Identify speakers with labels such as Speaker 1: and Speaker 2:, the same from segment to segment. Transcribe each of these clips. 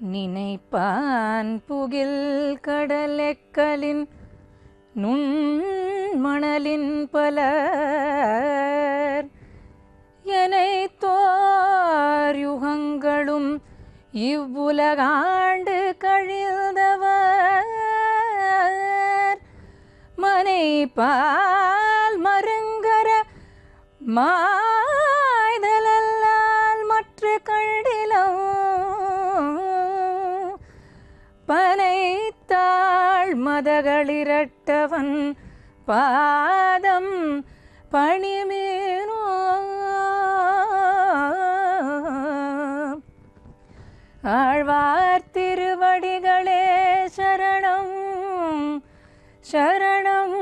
Speaker 1: நினைப்பான் புகில் கடலெக்கலின் நுண்மணலின் பலர் எனைத்தோர் யுகங்களும் இவ்வுலகாண்டு கழிந்தவர் மனைப்பால் மருங்கர மாய்தலல்லால் மற்ற கண்டிலம் பனைத்தாள் மதகளிரட்டவன் பாதம் பணிமேனோ ஆழ்வார் திருவடிகளே சரணம் சரணம்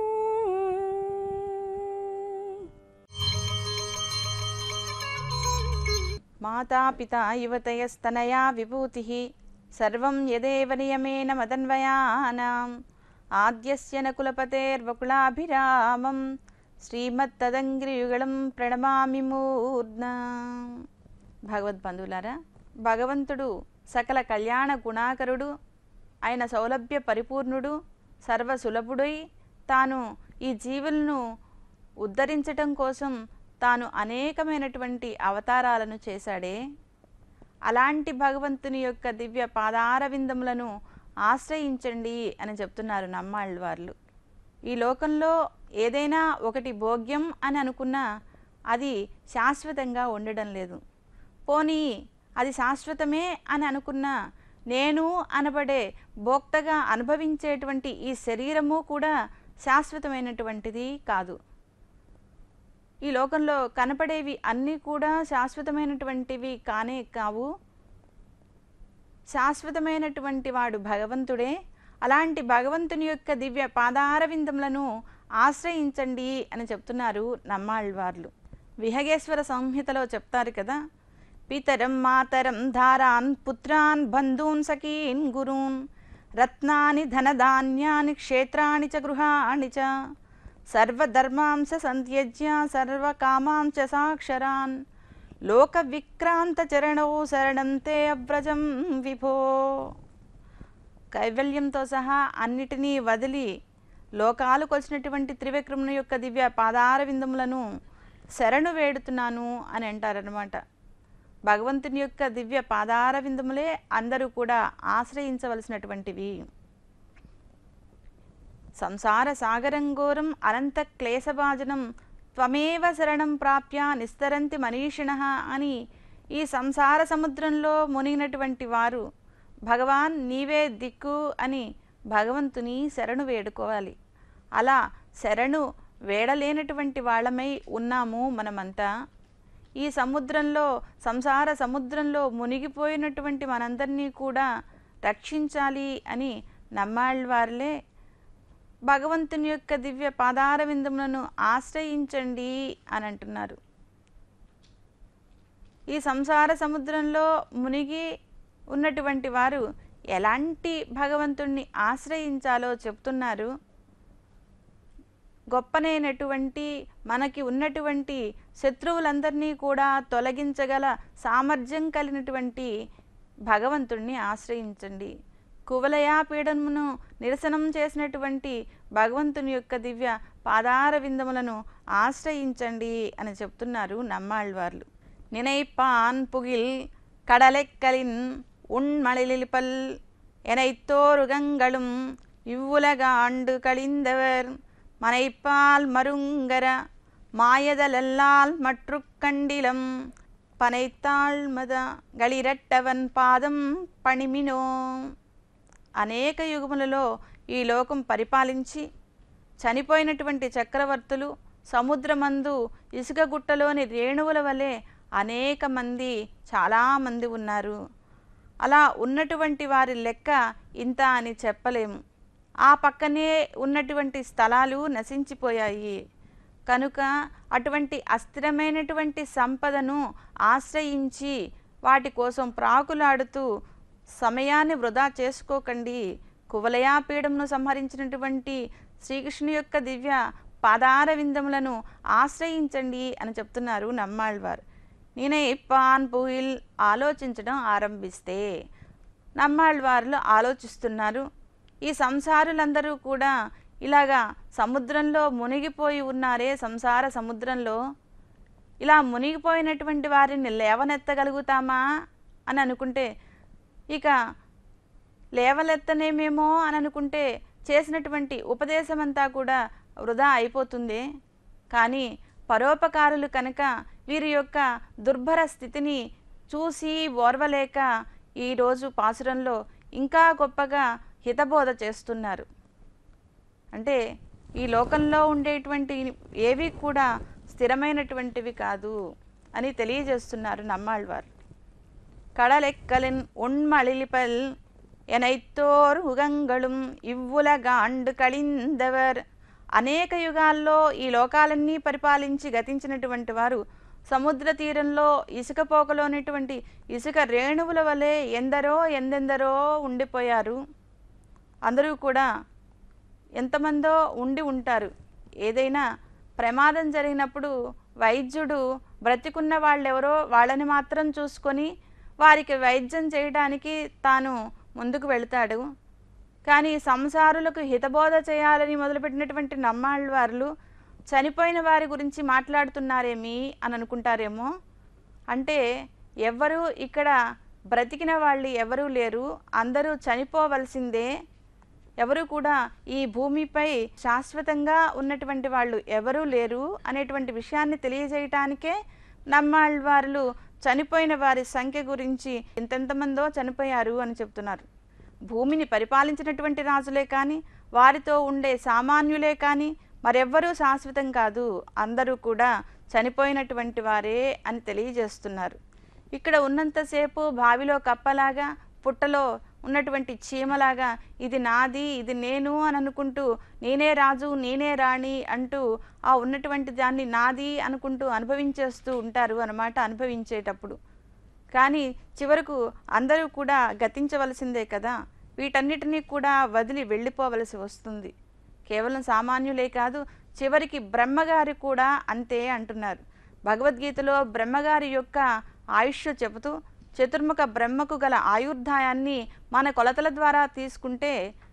Speaker 2: మాతాపితా యువతయస్తనయా విభూతి సర్వం యదేవ నియమేన మదన్వయానాం ఆద్యస్య న కులపతేర్వకులాభిరామం శ్రీమత్తదంగ్రియుగళం ప్రణమామి మూర్ధ్నా భగవద్బంధువులారా భగవంతుడు సకల కళ్యాణ గుణాకరుడు ఆయన సౌలభ్య పరిపూర్ణుడు సర్వసులభుడై తాను ఈ జీవులను ఉద్ధరించటం కోసం తాను అనేకమైనటువంటి అవతారాలను చేశాడే అలాంటి భగవంతుని యొక్క దివ్య పాదారవిందములను ఆశ్రయించండి అని చెప్తున్నారు నమ్మాళ్ళ వాళ్ళు ఈ లోకంలో ఏదైనా ఒకటి భోగ్యం అని అనుకున్నా అది శాశ్వతంగా ఉండడం లేదు పోనీ అది శాశ్వతమే అని అనుకున్నా నేను అనబడే భోక్తగా అనుభవించేటువంటి ఈ శరీరము కూడా శాశ్వతమైనటువంటిది కాదు ఈ లోకంలో కనపడేవి అన్నీ కూడా శాశ్వతమైనటువంటివి కానే కావు శాశ్వతమైనటువంటి వాడు భగవంతుడే అలాంటి భగవంతుని యొక్క దివ్య పాదారవిందములను ఆశ్రయించండి అని చెప్తున్నారు నమ్మాళ్ళవార్లు విహగేశ్వర సంహితలో చెప్తారు కదా పితరం మాతరం ధారాన్ పుత్రాన్ బంధూన్ సఖీన్ గురూన్ రత్నాని ధనధాన్యాని క్షేత్రాణి చ గృహాణి చ సర్వధర్మాంశ సంత్యజ్య సర్వకామాంశ సాక్షరాన్ లోక విక్రాంత చరణో శరణం తే అవ్రజం విభో కైవల్యంతో సహా అన్నిటినీ వదిలి లోకాలు కొలిచినటువంటి త్రివిక్రముని యొక్క దివ్య పాదార విందములను శరణు వేడుతున్నాను అని అంటారనమాట భగవంతుని యొక్క దివ్య పాదార విందములే అందరూ కూడా ఆశ్రయించవలసినటువంటివి సంసార సాగరం ఘోరం అనంత క్లేశభాజనం త్వమేవ శరణం ప్రాప్య నిస్తరంతి మనీషిణ అని ఈ సంసార సముద్రంలో మునిగినటువంటి వారు భగవాన్ నీవే దిక్కు అని భగవంతుని శరణు వేడుకోవాలి అలా శరణు వేడలేనటువంటి వాళ్ళమై ఉన్నాము మనమంతా ఈ సముద్రంలో సంసార సముద్రంలో మునిగిపోయినటువంటి మనందరినీ కూడా రక్షించాలి అని నమ్మాళ్ళవారులే భగవంతుని యొక్క దివ్య పాదార విందములను ఆశ్రయించండి అని అంటున్నారు ఈ సంసార సముద్రంలో మునిగి ఉన్నటువంటి వారు ఎలాంటి భగవంతుణ్ణి ఆశ్రయించాలో చెప్తున్నారు గొప్పనైనటువంటి మనకి ఉన్నటువంటి శత్రువులందరినీ కూడా తొలగించగల సామర్థ్యం కలిగినటువంటి భగవంతుణ్ణి ఆశ్రయించండి కువలయా పీడమును నిరసనం చేసినటువంటి భగవంతుని యొక్క దివ్య పాదార విందములను ఆశ్రయించండి అని చెప్తున్నారు నమ్మాళ్ళవార్లు నినైపాన్ పుగిల్ கடலைக்கலின் உண்மழிலிப்பல் எனைத்தோருகங்களும் இவ்வுலகாண்டு கழிந்தவர் மனைப்பால் மருங்கர மாயதலல்லால் மற்று கண்டிலம் పనైతాళ్ మద గళిరట్టవన్ పాదం పణిమినో అనేక యుగములలో ఈ లోకం పరిపాలించి చనిపోయినటువంటి చక్రవర్తులు సముద్రమందు ఇసుక గుట్టలోని రేణువుల వలె అనేక మంది చాలామంది ఉన్నారు అలా ఉన్నటువంటి వారి లెక్క ఇంత అని చెప్పలేము ఆ పక్కనే ఉన్నటువంటి స్థలాలు నశించిపోయాయి కనుక అటువంటి అస్థిరమైనటువంటి సంపదను ఆశ్రయించి వాటి కోసం ప్రాకులాడుతూ సమయాన్ని వృధా చేసుకోకండి కువలయాపీడంను సంహరించినటువంటి శ్రీకృష్ణు యొక్క దివ్య పాదార విందములను ఆశ్రయించండి అని చెప్తున్నారు నమ్మాళ్వారు నేనే పాన్ పుయిల్ ఆలోచించడం ఆరంభిస్తే నమ్మాళ్ళవారులు ఆలోచిస్తున్నారు ఈ సంసారులందరూ కూడా ఇలాగా సముద్రంలో మునిగిపోయి ఉన్నారే సంసార సముద్రంలో ఇలా మునిగిపోయినటువంటి వారిని లేవనెత్తగలుగుతామా అని అనుకుంటే ఇక లేవలెత్తనేమేమో అని అనుకుంటే చేసినటువంటి ఉపదేశం అంతా కూడా వృధా అయిపోతుంది కానీ పరోపకారులు కనుక వీరి యొక్క దుర్భర స్థితిని చూసి ఓర్వలేక ఈరోజు పాసురంలో ఇంకా గొప్పగా హితబోధ చేస్తున్నారు అంటే ఈ లోకంలో ఉండేటువంటి ఏవి కూడా స్థిరమైనటువంటివి కాదు అని తెలియజేస్తున్నారు నమ్మాళ్ళవారు கடலெக்கலின் உண்மழிலிப்பல் ఎనైత్తోర్ హుగంగళుం ఇవ్వులగాండు కళిందవర్ అనేక యుగాల్లో ఈ లోకాలన్నీ పరిపాలించి గతించినటువంటి వారు సముద్ర తీరంలో ఇసుక పోకలోనిటువంటి ఇసుక రేణువుల వలె ఎందరో ఎందెందరో ఉండిపోయారు అందరూ కూడా ఎంతమందో ఉండి ఉంటారు ఏదైనా ప్రమాదం జరిగినప్పుడు వైద్యుడు బ్రతికున్న వాళ్ళెవరో వాళ్ళని మాత్రం చూసుకొని వారికి వైద్యం చేయడానికి తాను ముందుకు వెళతాడు కానీ సంసారులకు హితబోధ చేయాలని మొదలుపెట్టినటువంటి నమ్మాళ్ళవార్లు చనిపోయిన వారి గురించి మాట్లాడుతున్నారేమి అని అనుకుంటారేమో అంటే ఎవ్వరూ ఇక్కడ బ్రతికిన వాళ్ళు ఎవరూ లేరు అందరూ చనిపోవలసిందే ఎవరు కూడా ఈ భూమిపై శాశ్వతంగా ఉన్నటువంటి వాళ్ళు ఎవరూ లేరు అనేటువంటి విషయాన్ని తెలియజేయటానికే నమ్మాళ్ళవారులు చనిపోయిన వారి సంఖ్య గురించి ఎంతెంతమందో చనిపోయారు అని చెప్తున్నారు భూమిని పరిపాలించినటువంటి రాజులే కానీ వారితో ఉండే సామాన్యులే కానీ మరెవ్వరూ శాశ్వతం కాదు అందరూ కూడా చనిపోయినటువంటి వారే అని తెలియజేస్తున్నారు ఇక్కడ ఉన్నంతసేపు బావిలో కప్పలాగా పుట్టలో ఉన్నటువంటి చీమలాగా ఇది నాది ఇది నేను అని అనుకుంటూ నేనే రాజు నేనే రాణి అంటూ ఆ ఉన్నటువంటి దాన్ని నాది అనుకుంటూ అనుభవించేస్తూ ఉంటారు అన్నమాట అనుభవించేటప్పుడు కానీ చివరకు అందరూ కూడా గతించవలసిందే కదా వీటన్నిటినీ కూడా వదిలి వెళ్ళిపోవలసి వస్తుంది కేవలం సామాన్యులే కాదు చివరికి బ్రహ్మగారి కూడా అంతే అంటున్నారు భగవద్గీతలో బ్రహ్మగారి యొక్క ఆయుష్ చెబుతూ చతుర్ముఖ బ్రహ్మకు గల ఆయుర్దాయాన్ని మన కొలతల ద్వారా తీసుకుంటే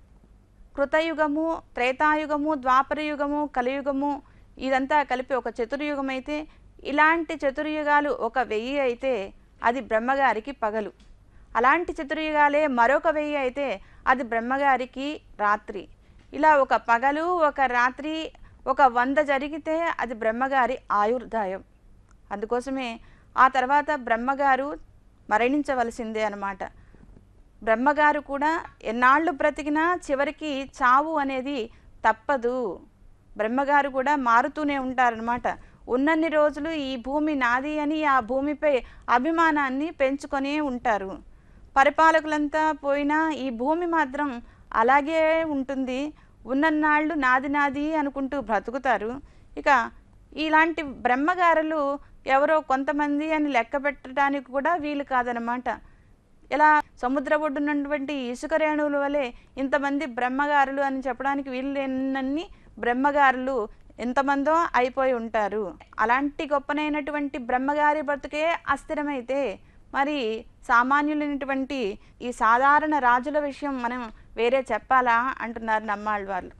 Speaker 2: కృతయుగము త్రేతాయుగము ద్వాపరయుగము కలియుగము ఇదంతా కలిపి ఒక చతుర్యుగం అయితే ఇలాంటి చతుర్యుగాలు ఒక వెయ్యి అయితే అది బ్రహ్మగారికి పగలు అలాంటి చతుర్యుగాలే మరొక వెయ్యి అయితే అది బ్రహ్మగారికి రాత్రి ఇలా ఒక పగలు ఒక రాత్రి ఒక వంద జరిగితే అది బ్రహ్మగారి ఆయుర్దాయం అందుకోసమే ఆ తర్వాత బ్రహ్మగారు మరణించవలసిందే అన్నమాట బ్రహ్మగారు కూడా ఎన్నాళ్ళు బ్రతికినా చివరికి చావు అనేది తప్పదు బ్రహ్మగారు కూడా మారుతూనే ఉంటారనమాట ఉన్నన్ని రోజులు ఈ భూమి నాది అని ఆ భూమిపై అభిమానాన్ని పెంచుకొనే ఉంటారు పరిపాలకులంతా పోయినా ఈ భూమి మాత్రం అలాగే ఉంటుంది ఉన్నన్నాళ్ళు నాది నాది అనుకుంటూ బ్రతుకుతారు ఇక ఇలాంటి బ్రహ్మగారులు ఎవరో కొంతమంది అని లెక్క పెట్టడానికి కూడా వీలు కాదనమాట ఇలా సముద్ర ఒడ్డున్నటువంటి ఇసుక రేణువుల వలె ఇంతమంది బ్రహ్మగారులు అని చెప్పడానికి వీలు లేనన్ని బ్రహ్మగారులు ఎంతమందో అయిపోయి ఉంటారు అలాంటి గొప్పనైనటువంటి బ్రహ్మగారి బ్రతుకే అస్థిరమైతే మరి సామాన్యులైనటువంటి ఈ సాధారణ రాజుల విషయం మనం వేరే చెప్పాలా అంటున్నారు నమ్మాళ్ళ వాళ్ళు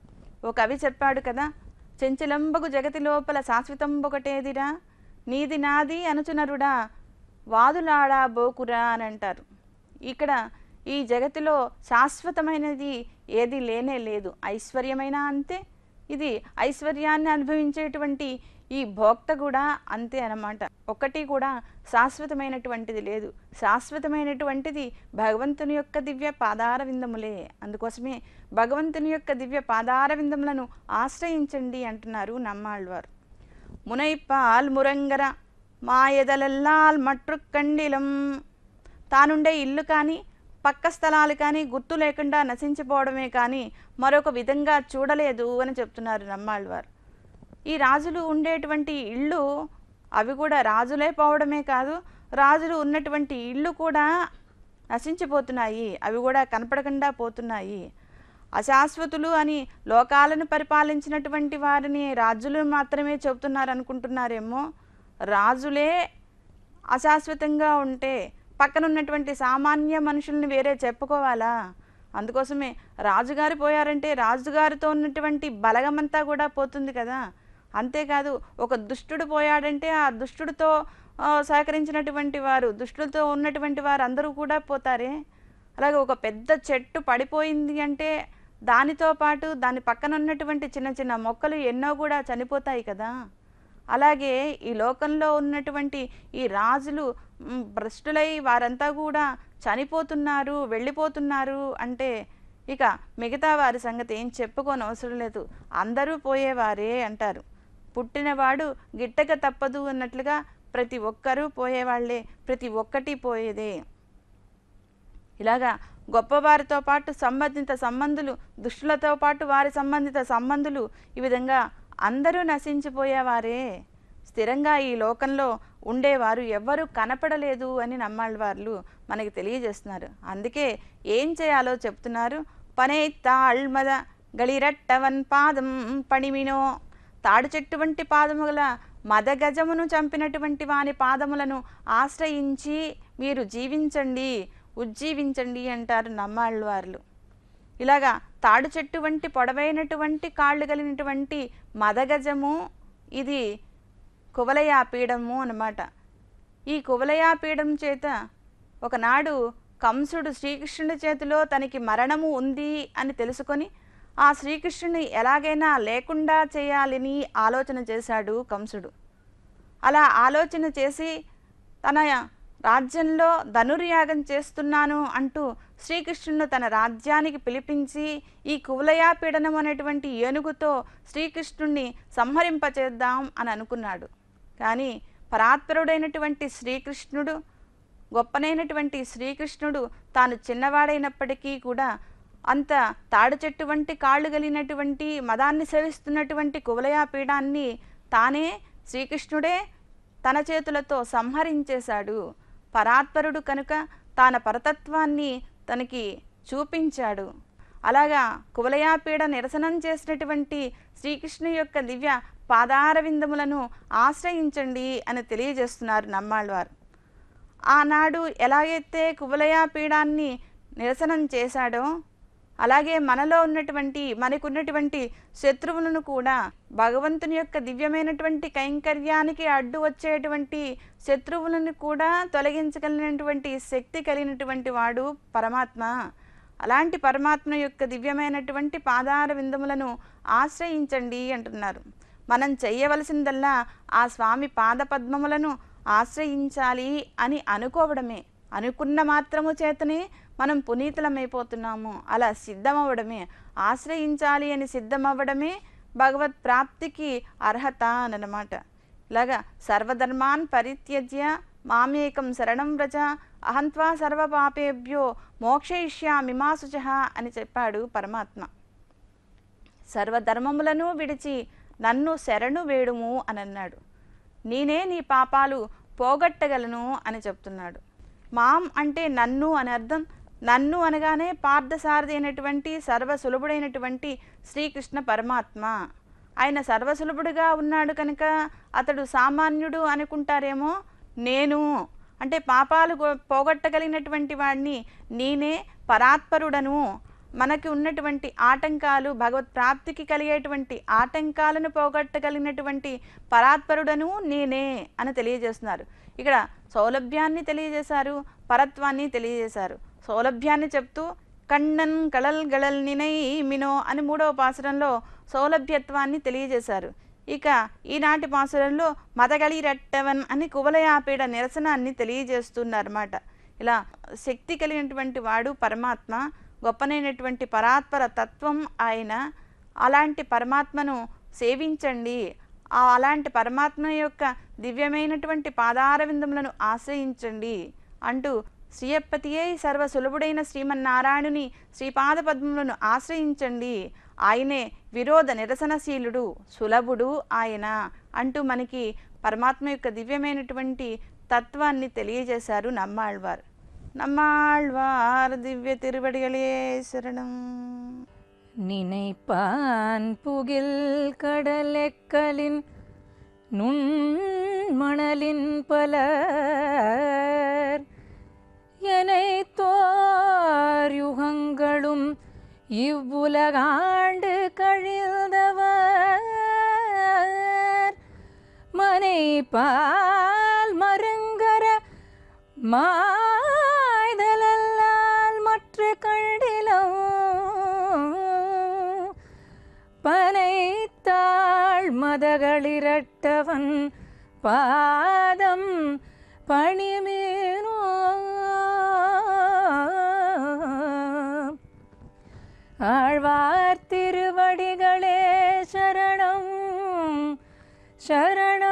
Speaker 2: ఓ కవి చెప్పాడు కదా చెంచలంబగు జగతి లోపల శాశ్వతంబొకటేదిరా నీది నాది అనుచునరుడా వాదులాడా బోకురా అని అంటారు ఇక్కడ ఈ జగతిలో శాశ్వతమైనది ఏది లేనే లేదు ఐశ్వర్యమైనా అంతే ఇది ఐశ్వర్యాన్ని అనుభవించేటువంటి ఈ భోక్త కూడా అంతే అన్నమాట ఒక్కటి కూడా శాశ్వతమైనటువంటిది లేదు శాశ్వతమైనటువంటిది భగవంతుని యొక్క దివ్య పాదార విందములే అందుకోసమే భగవంతుని యొక్క దివ్య పాదార విందములను ఆశ్రయించండి అంటున్నారు నమ్మాళ్ళవారు మునైపాల్ మురంగర మాయదలల్లాల్ మట్రుకండిలం తానుండే ఇల్లు కానీ పక్క స్థలాలు కానీ గుర్తు లేకుండా నశించిపోవడమే కానీ మరొక విధంగా చూడలేదు అని చెప్తున్నారు నమ్మాళ్ళవారు ఈ రాజులు ఉండేటువంటి ఇళ్ళు అవి కూడా రాజులే పోవడమే కాదు రాజులు ఉన్నటువంటి ఇళ్ళు కూడా నశించిపోతున్నాయి అవి కూడా కనపడకుండా పోతున్నాయి అశాశ్వతులు అని లోకాలను పరిపాలించినటువంటి వారిని రాజులు మాత్రమే చెబుతున్నారు అనుకుంటున్నారేమో రాజులే అశాశ్వతంగా ఉంటే పక్కన ఉన్నటువంటి సామాన్య మనుషుల్ని వేరే చెప్పుకోవాలా అందుకోసమే రాజుగారు పోయారంటే రాజుగారితో ఉన్నటువంటి బలగమంతా కూడా పోతుంది కదా అంతేకాదు ఒక దుష్టుడు పోయాడంటే ఆ దుష్టుడితో ఆ, సహకరించినటువంటి వారు దుష్టులతో ఉన్నటువంటి వారు అందరూ కూడా పోతారే అలాగే ఒక పెద్ద చెట్టు పడిపోయింది అంటే దానితో పాటు దాని పక్కన ఉన్నటువంటి చిన్న చిన్న మొక్కలు ఎన్నో కూడా చనిపోతాయి కదా అలాగే ఈ లోకంలో ఉన్నటువంటి ఈ రాజులు మ్, భ్రష్టులై వారంతా కూడా చనిపోతున్నారు వెళ్ళిపోతున్నారు అంటే ఇక మిగతా వారి సంగతి ఏం చెప్పుకోని అవసరం లేదు అందరూ పోయేవారే అంటారు పుట్టినవాడు గిట్టక తప్పదు అన్నట్లుగా ప్రతి ఒక్కరూ పోయేవాళ్లే ప్రతి ఒక్కటి పోయేదే ఇలాగా గొప్పవారితో పాటు సంబంధిత సంబంధులు దుష్టులతో పాటు వారి సంబంధిత సంబంధులు ఈ విధంగా అందరూ నశించిపోయేవారే స్థిరంగా ఈ లోకంలో ఉండేవారు ఎవ్వరూ కనపడలేదు అని నమ్మాళ్ళవార్లు మనకి తెలియజేస్తున్నారు అందుకే ఏం చేయాలో చెప్తున్నారు పనే తాళ్మద గళిరట్టవన్ పాదం పణిమినో తాడు చెట్టు వంటి పాదము గల మదగజమును చంపినటువంటి వాని పాదములను ఆశ్రయించి మీరు జీవించండి ఉజ్జీవించండి అంటారు నమ్మాళ్ళవార్లు ఇలాగా తాడు చెట్టు వంటి పొడవైనటువంటి కాళ్ళు కలిగినటువంటి మదగజము ఇది కువలయాపీడము అన్నమాట ఈ కువలయాపీడం చేత ఒకనాడు కంసుడు శ్రీకృష్ణుడి చేతిలో తనకి మరణము ఉంది అని తెలుసుకొని ఆ శ్రీకృష్ణుని ఎలాగైనా లేకుండా చేయాలని ఆలోచన చేశాడు కంసుడు అలా ఆలోచన చేసి తన రాజ్యంలో ధనుర్యాగం చేస్తున్నాను అంటూ శ్రీకృష్ణును తన రాజ్యానికి పిలిపించి ఈ కువలయాపీడనం అనేటువంటి ఏనుగుతో శ్రీకృష్ణుణ్ణి సంహరింపచేద్దాం అని అనుకున్నాడు కానీ పరాత్పరుడైనటువంటి శ్రీకృష్ణుడు గొప్పనైనటువంటి శ్రీకృష్ణుడు తాను చిన్నవాడైనప్పటికీ కూడా అంత తాడు చెట్టు వంటి కాళ్ళు కలిగినటువంటి మదాన్ని సేవిస్తున్నటువంటి కువలయా పీఠాన్ని తానే శ్రీకృష్ణుడే తన చేతులతో సంహరించేశాడు పరాత్పరుడు కనుక తన పరతత్వాన్ని తనకి చూపించాడు అలాగా కువలయాపీడ నిరసనం చేసినటువంటి శ్రీకృష్ణు యొక్క దివ్య పాదారవిందములను ఆశ్రయించండి అని తెలియజేస్తున్నారు నమ్మాళ్ళవారు ఆనాడు ఎలాగైతే కువలయాపీడాన్ని నిరసనం చేశాడో అలాగే మనలో ఉన్నటువంటి మనకున్నటువంటి శత్రువులను కూడా భగవంతుని యొక్క దివ్యమైనటువంటి కైంకర్యానికి అడ్డు వచ్చేటువంటి శత్రువులను కూడా తొలగించగలిగినటువంటి శక్తి కలిగినటువంటి వాడు పరమాత్మ అలాంటి పరమాత్మ యొక్క దివ్యమైనటువంటి పాదార విందములను ఆశ్రయించండి అంటున్నారు మనం చెయ్యవలసిందల్లా ఆ స్వామి పాదపద్మములను ఆశ్రయించాలి అని అనుకోవడమే అనుకున్న మాత్రము చేతనే మనం పునీతులమైపోతున్నాము అలా సిద్ధమవ్వడమే ఆశ్రయించాలి అని సిద్ధమవ్వడమే భగవత్ ప్రాప్తికి అర్హత అన్నమాట ఇలాగా సర్వధర్మాన్ పరిత్యజ్య మామేకం శరణం వ్రజ అహంత్వా సర్వపాపేభ్యో మోక్షయిష్యామి మా శుచ అని చెప్పాడు పరమాత్మ సర్వధర్మములను విడిచి నన్ను శరణు వేడుము అని అన్నాడు నేనే నీ పాపాలు పోగొట్టగలను అని చెప్తున్నాడు మాం అంటే నన్ను అని అర్థం నన్ను అనగానే పార్థసారథి అయినటువంటి సర్వసులభుడైనటువంటి శ్రీకృష్ణ పరమాత్మ ఆయన సర్వసులభుడుగా ఉన్నాడు కనుక అతడు సామాన్యుడు అనుకుంటారేమో నేను అంటే పాపాలు గో- పోగొట్టగలిగినటువంటి వాడిని నేనే పరాత్పరుడను మనకి ఉన్నటువంటి ఆటంకాలు భగవత్ ప్రాప్తికి కలిగేటువంటి ఆటంకాలను పోగొట్టగలిగినటువంటి పరాత్పరుడను నేనే అని తెలియజేస్తున్నారు ఇక్కడ సౌలభ్యాన్ని తెలియజేశారు పరత్వాన్ని తెలియజేశారు సౌలభ్యాన్ని చెప్తూ కണ്ണన్ కళల్ గళల్ నినై మినో అని మూడవ పాసురంలో సౌలభ్యత్వాన్ని తెలియజేశారు ఇక ఈనాటి పాసురంలో మతగళి రట్టవన్ అని కువలయాపీడ నిరసనాన్ని తెలియజేస్తున్నారన్నమాట ఇలా శక్తి కలిగినటువంటి వాడు పరమాత్మ గొప్పనైనటువంటి పరాత్పర తత్వం ఆయన అలాంటి పరమాత్మను సేవించండి ఆ అలాంటి పరమాత్మ యొక్క దివ్యమైనటువంటి పాదారవిందములను ఆశ్రయించండి అంటూ శ్రీయప్పతియే సర్వ సులభుడైన శ్రీమన్నారాయణుని శ్రీపాద పద్మములను ఆశ్రయించండి ఆయనే విరోధ నిరసనశీలుడు సులభుడు ఆయన అంటూ మనకి పరమాత్మ యొక్క దివ్యమైనటువంటి తత్వాన్ని తెలియజేశారు నమ్మాళ్వారు நம்மாழ்வார் திவ்ய திருவடிகளே சரணம்
Speaker 1: நினைப்பான் புகில் கடலெக்கலின் நுண்மணலின் பலர் எனைத்தோர் யுகங்களும் இவ்வுலகாண்டு கழிந்தவர் மனை பால் மருங்கர மாய்தலல்லால் மற்ற கண்டிலம் பனைத்தாள் மதகளிரட்டவன் பாதம் பணிமேனோ ஆழ்வார் திருவடிகளே சரணம் சரணம்